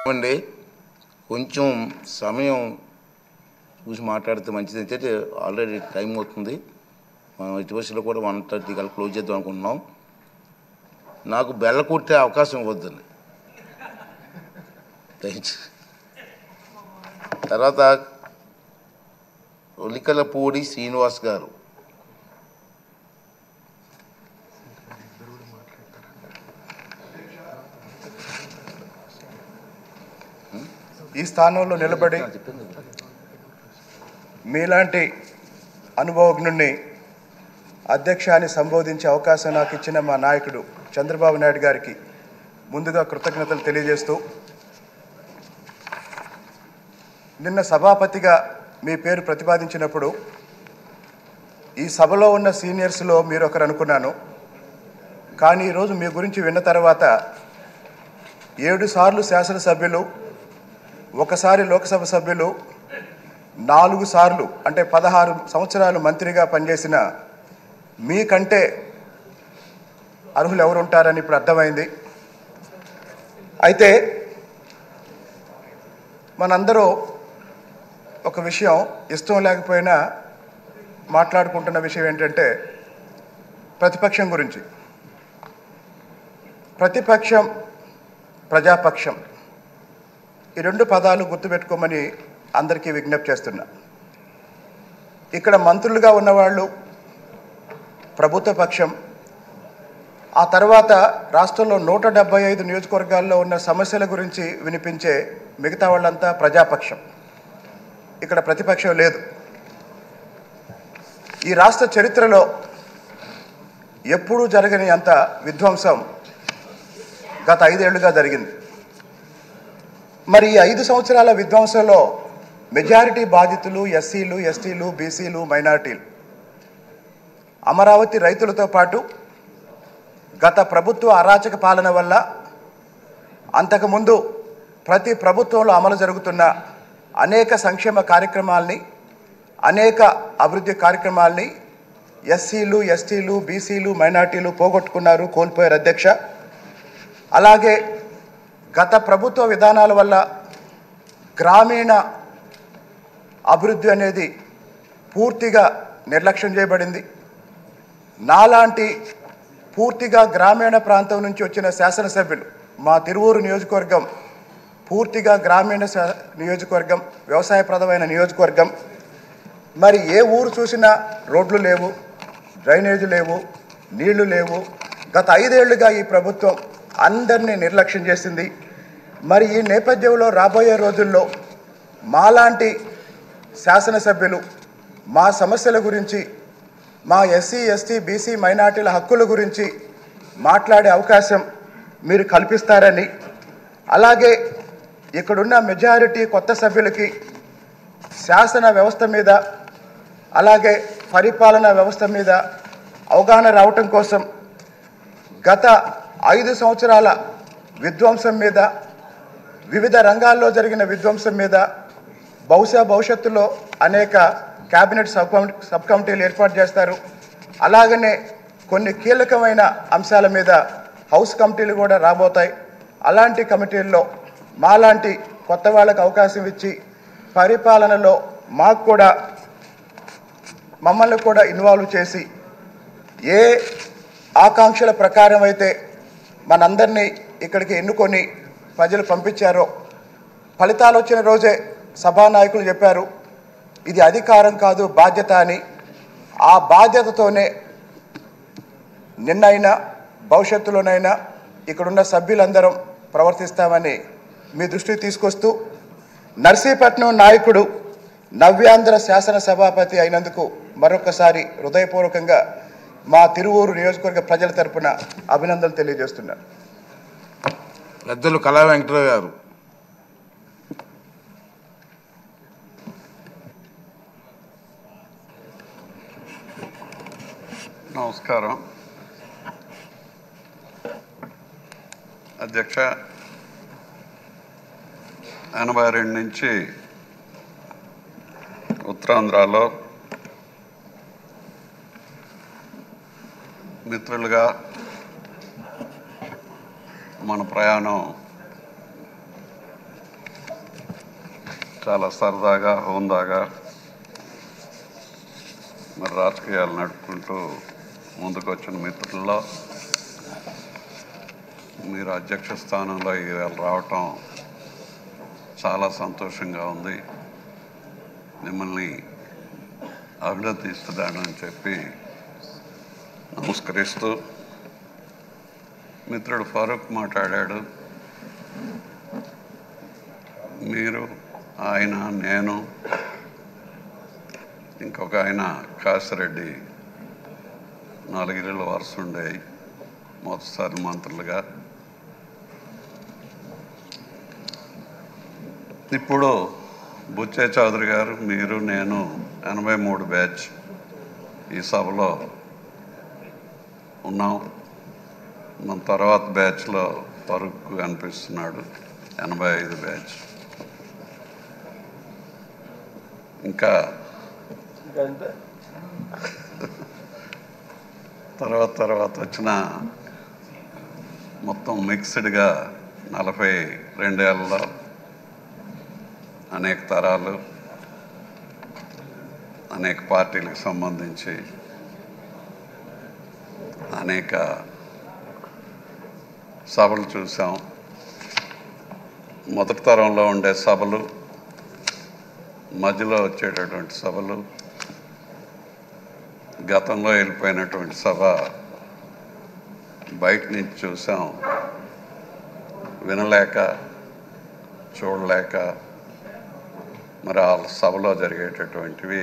అండి కొంచెం సమయం చూసి మాట్లాడితే మంచిది అయితే ఆల్రెడీ టైం అవుతుంది మనం ఎట్టి బస్సులో కూడా వన్ థర్టీ కల్లా క్లోజ్ చేద్దాం అనుకుంటున్నాం నాకు బెల్ల కొట్టే అవకాశం ఇవ్వద్దండి దయచేసి తర్వాత ఒలికలపూడి శ్రీనివాస్ గారు ఈ స్థానంలో నిలబడి మీలాంటి అనుభవజ్ఞుణ్ణి అధ్యక్షాన్ని సంబోధించే అవకాశం నాకు ఇచ్చిన మా నాయకుడు చంద్రబాబు నాయుడు గారికి ముందుగా కృతజ్ఞతలు తెలియజేస్తూ నిన్న సభాపతిగా మీ పేరు ప్రతిపాదించినప్పుడు ఈ సభలో ఉన్న సీనియర్స్లో మీరు ఒకరు అనుకున్నాను కానీ ఈరోజు మీ గురించి విన్న తర్వాత ఏడు సార్లు శాసనసభ్యులు ఒకసారి లోక్సభ సభ్యులు నాలుగు సార్లు అంటే పదహారు సంవత్సరాలు మంత్రిగా పనిచేసిన మీకంటే అర్హులు ఎవరు ఉంటారని ఇప్పుడు అర్థమైంది అయితే మనందరూ ఒక విషయం ఇష్టం లేకపోయినా మాట్లాడుకుంటున్న విషయం ఏంటంటే ప్రతిపక్షం గురించి ప్రతిపక్షం ప్రజాపక్షం ఈ రెండు పదాలు గుర్తుపెట్టుకోమని అందరికీ విజ్ఞప్తి చేస్తున్నా ఇక్కడ మంత్రులుగా ఉన్నవాళ్ళు ప్రభుత్వ పక్షం ఆ తర్వాత రాష్ట్రంలో నూట డెబ్బై ఐదు నియోజకవర్గాల్లో ఉన్న సమస్యల గురించి వినిపించే మిగతా వాళ్ళంతా ప్రజాపక్షం ఇక్కడ ప్రతిపక్షం లేదు ఈ రాష్ట్ర చరిత్రలో ఎప్పుడూ జరగని అంత విధ్వంసం గత ఐదేళ్లుగా జరిగింది మరి ఈ ఐదు సంవత్సరాల విధ్వంసంలో మెజారిటీ బాధితులు ఎస్సీలు ఎస్టీలు బీసీలు మైనార్టీలు అమరావతి రైతులతో పాటు గత ప్రభుత్వ అరాచక పాలన వల్ల అంతకుముందు ప్రతి ప్రభుత్వంలో అమలు జరుగుతున్న అనేక సంక్షేమ కార్యక్రమాల్ని అనేక అభివృద్ధి కార్యక్రమాల్ని ఎస్సీలు ఎస్టీలు బీసీలు మైనార్టీలు పోగొట్టుకున్నారు కోల్పోయారు అధ్యక్ష అలాగే గత ప్రభుత్వ విధానాల వల్ల గ్రామీణ అభివృద్ధి అనేది పూర్తిగా నిర్లక్ష్యం చేయబడింది నాలాంటి పూర్తిగా గ్రామీణ ప్రాంతం నుంచి వచ్చిన శాసనసభ్యులు మా తిరువూరు నియోజకవర్గం పూర్తిగా గ్రామీణ శా- నియోజకవర్గం వ్యవసాయప్రదమైన నియోజకవర్గం మరి ఏ ఊరు చూసినా రోడ్లు లేవు డ్రైనేజీ లేవు నీళ్లు లేవు గత ఐదేళ్లుగా ఈ ప్రభుత్వం అందరినీ నిర్లక్ష్యం చేసింది మరి ఈ నేపథ్యంలో రాబోయే రోజుల్లో మాలాంటి శాసనసభ్యులు మా సమస్యల గురించి మా ఎస్సీ ఎస్టీ బీసీ మైనార్టీల హక్కుల గురించి మాట్లాడే అవకాశం మీరు కల్పిస్తారని అలాగే ఇక్కడున్న మెజారిటీ కొత్త సభ్యులకి శాసన వ్యవస్థ మీద అలాగే పరిపాలన వ్యవస్థ మీద అవగాహన రావటం కోసం గత ఐదు సంవత్సరాల విధ్వంసం మీద వివిధ రంగాల్లో జరిగిన విధ్వంసం మీద బహుశా భవిష్యత్తులో అనేక క్యాబినెట్ సబ్ కమిటీ సబ్ కమిటీలు ఏర్పాటు చేస్తారు అలాగనే కొన్ని కీలకమైన అంశాల మీద హౌస్ కమిటీలు కూడా రాబోతాయి అలాంటి కమిటీల్లో మాలాంటి కొత్త వాళ్ళకు అవకాశం ఇచ్చి పరిపాలనలో మాకు కూడా మమ్మల్ని కూడా ఇన్వాల్వ్ చేసి ఏ ఆకాంక్షల ప్రకారం అయితే మనందరినీ ఇక్కడికి ఎన్నుకొని ప్రజలు పంపించారో ఫలితాలు వచ్చిన రోజే సభానాయకులు చెప్పారు ఇది అధికారం కాదు బాధ్యత అని ఆ బాధ్యతతోనే నిన్నైనా భవిష్యత్తులోనైనా ఇక్కడున్న సభ్యులందరం ప్రవర్తిస్తామని మీ దృష్టికి తీసుకొస్తూ నర్సీపట్నం నాయకుడు నవ్యాంధ్ర శాసన సభాపతి అయినందుకు మరొకసారి హృదయపూర్వకంగా మా తిరువూరు నియోజకవర్గ ప్రజల తరపున అభినందనలు తెలియజేస్తున్నాను పెద్దలు కళా వెంకటరావు గారు నమస్కారం అధ్యక్ష ఎనభై రెండు నుంచి ఉత్తరాంధ్రలో మిత్రులుగా మన ప్రయాణం చాలా సరదాగా హోందాగా మరి రాజకీయాలు నడుపుకుంటూ ముందుకు వచ్చిన మిత్రుల్లో మీరు అధ్యక్ష స్థానంలో ఈవేళ రావటం చాలా సంతోషంగా ఉంది మిమ్మల్ని అభినందిస్తున్నానని చెప్పి నమస్కరిస్తూ మిత్రుడు ఫారూక్ మాట్లాడాడు మీరు ఆయన నేను ఇంకొక ఆయన కాసిరెడ్డి నాలుగిళ్ళు వరుస ఉండేవి మొదటిసారి మంత్రులుగా ఇప్పుడు బుచ్చే చౌదరి గారు మీరు నేను ఎనభై మూడు బ్యాచ్ ఈ సభలో ఉన్నాం మన తర్వాత బ్యాచ్లో ఫరూక్ కనిపిస్తున్నాడు ఎనభై ఐదు బ్యాచ్ ఇంకా తర్వాత తర్వాత వచ్చిన మొత్తం మిక్స్డ్గా నలభై రెండేళ్లలో అనేక తరాలు అనేక పార్టీలకు సంబంధించి అనేక సభలు చూసాం మొదటి తరంలో ఉండే సభలు మధ్యలో వచ్చేటటువంటి సభలు గతంలో వెళ్ళిపోయినటువంటి సభ బయట నుంచి చూసాం వినలేక చూడలేక మరి ఆ సభలో జరిగేటటువంటివి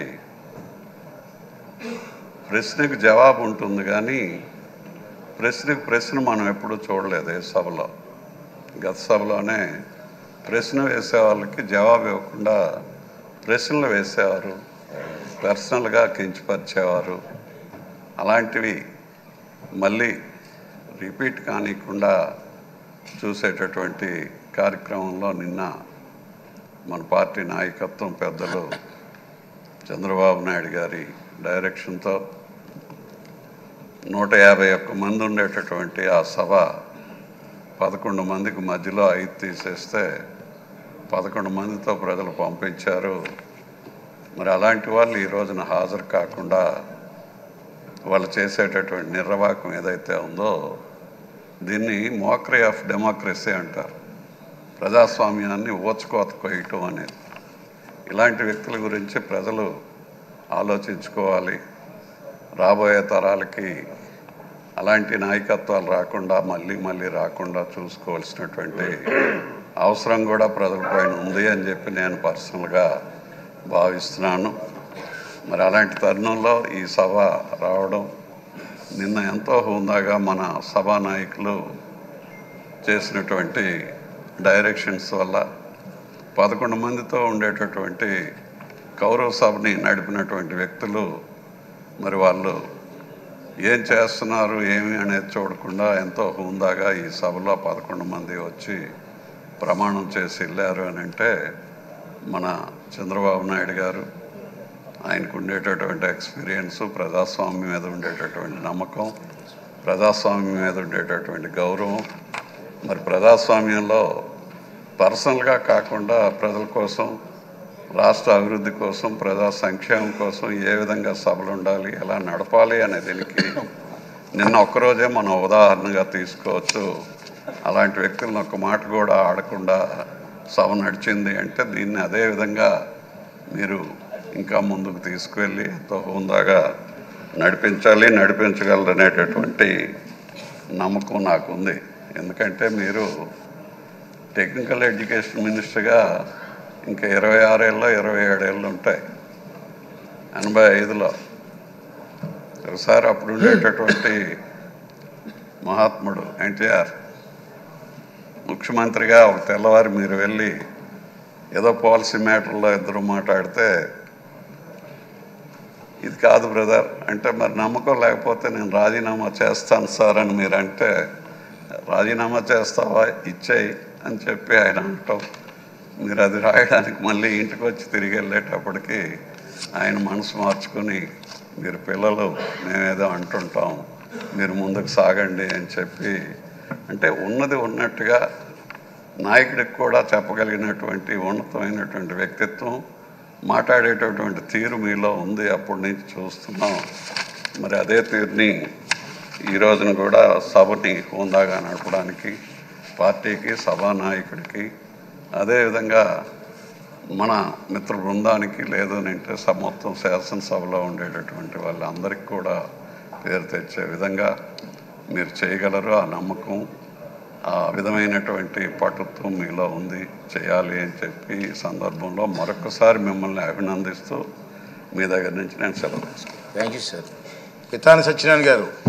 ప్రశ్నకు జవాబు ఉంటుంది కానీ ప్రశ్నకు ప్రశ్న మనం ఎప్పుడూ చూడలేదు ఏ సభలో గత సభలోనే ప్రశ్న వేసే వాళ్ళకి జవాబు ఇవ్వకుండా ప్రశ్నలు వేసేవారు పర్సనల్గా కించపరిచేవారు అలాంటివి మళ్ళీ రిపీట్ కానికుండా చూసేటటువంటి కార్యక్రమంలో నిన్న మన పార్టీ నాయకత్వం పెద్దలు చంద్రబాబు నాయుడు గారి డైరెక్షన్తో నూట యాభై ఒక్క మంది ఉండేటటువంటి ఆ సభ పదకొండు మందికి మధ్యలో ఐదు తీసేస్తే పదకొండు మందితో ప్రజలు పంపించారు మరి అలాంటి వాళ్ళు ఈ రోజున హాజరు కాకుండా వాళ్ళు చేసేటటువంటి నిర్వాహకం ఏదైతే ఉందో దీన్ని మోక్రీ ఆఫ్ డెమోక్రసీ అంటారు ప్రజాస్వామ్యాన్ని ఓచుకోత కొయ్యటం అనేది ఇలాంటి వ్యక్తుల గురించి ప్రజలు ఆలోచించుకోవాలి రాబోయే తరాలకి అలాంటి నాయకత్వాలు రాకుండా మళ్ళీ మళ్ళీ రాకుండా చూసుకోవాల్సినటువంటి అవసరం కూడా ప్రజలపైన ఉంది అని చెప్పి నేను పర్సనల్గా భావిస్తున్నాను మరి అలాంటి తరుణంలో ఈ సభ రావడం నిన్న ఎంతో హుందాగా మన సభా నాయకులు చేసినటువంటి డైరెక్షన్స్ వల్ల పదకొండు మందితో ఉండేటటువంటి కౌరవ సభని నడిపినటువంటి వ్యక్తులు మరి వాళ్ళు ఏం చేస్తున్నారు ఏమి అనేది చూడకుండా ఎంతో హుందాగా ఈ సభలో పదకొండు మంది వచ్చి ప్రమాణం చేసి వెళ్ళారు అని అంటే మన చంద్రబాబు నాయుడు గారు ఆయనకు ఉండేటటువంటి ఎక్స్పీరియన్స్ ప్రజాస్వామ్యం మీద ఉండేటటువంటి నమ్మకం ప్రజాస్వామ్యం మీద ఉండేటటువంటి గౌరవం మరి ప్రజాస్వామ్యంలో పర్సనల్గా కాకుండా ప్రజల కోసం రాష్ట్ర అభివృద్ధి కోసం ప్రజా సంక్షేమం కోసం ఏ విధంగా సభలు ఉండాలి ఎలా నడపాలి అనే దీనికి నిన్న ఒక్కరోజే మనం ఉదాహరణగా తీసుకోవచ్చు అలాంటి వ్యక్తులను ఒక మాట కూడా ఆడకుండా సభ నడిచింది అంటే దీన్ని అదే విధంగా మీరు ఇంకా ముందుకు తీసుకువెళ్ళి ఎంతో హుందాగా నడిపించాలి నడిపించగలరు అనేటటువంటి నమ్మకం నాకుంది ఎందుకంటే మీరు టెక్నికల్ ఎడ్యుకేషన్ మినిస్టర్గా ఇంకా ఇరవై ఆరేళ్ళు ఇరవై ఏడేళ్ళు ఉంటాయి ఎనభై ఐదులో ఒకసారి అప్పుడు ఉండేటటువంటి మహాత్ముడు ఎన్టీఆర్ ముఖ్యమంత్రిగా ఒక తెల్లవారి మీరు వెళ్ళి ఏదో పాలసీ మ్యాటర్లో ఇద్దరు మాట్లాడితే ఇది కాదు బ్రదర్ అంటే మరి నమ్మకం లేకపోతే నేను రాజీనామా చేస్తాను సార్ అని మీరు అంటే రాజీనామా చేస్తావా ఇచ్చేయి అని చెప్పి ఆయన అంటాం మీరు అది రాయడానికి మళ్ళీ ఇంటికి వచ్చి తిరిగి వెళ్ళేటప్పటికి ఆయన మనసు మార్చుకొని మీరు పిల్లలు మేమేదో అంటుంటాం మీరు ముందుకు సాగండి అని చెప్పి అంటే ఉన్నది ఉన్నట్టుగా నాయకుడికి కూడా చెప్పగలిగినటువంటి ఉన్నతమైనటువంటి వ్యక్తిత్వం మాట్లాడేటటువంటి తీరు మీలో ఉంది అప్పటి నుంచి చూస్తున్నాం మరి అదే తీరుని ఈ రోజున కూడా సభని హోందాగా నడపడానికి పార్టీకి సభానాయకుడికి అదేవిధంగా మన మిత్ర బృందానికి లేదు అంటే స- మొత్తం శాసనసభలో ఉండేటటువంటి వాళ్ళందరికీ కూడా పేరు తెచ్చే విధంగా మీరు చేయగలరు ఆ నమ్మకం ఆ విధమైనటువంటి పటుత్వం మీలో ఉంది చేయాలి అని చెప్పి ఈ సందర్భంలో మరొకసారి మిమ్మల్ని అభినందిస్తూ మీ దగ్గర నుంచి నేను సెలవు తీసుకుంటాను thank you sir Pitani Satyanarayana గారు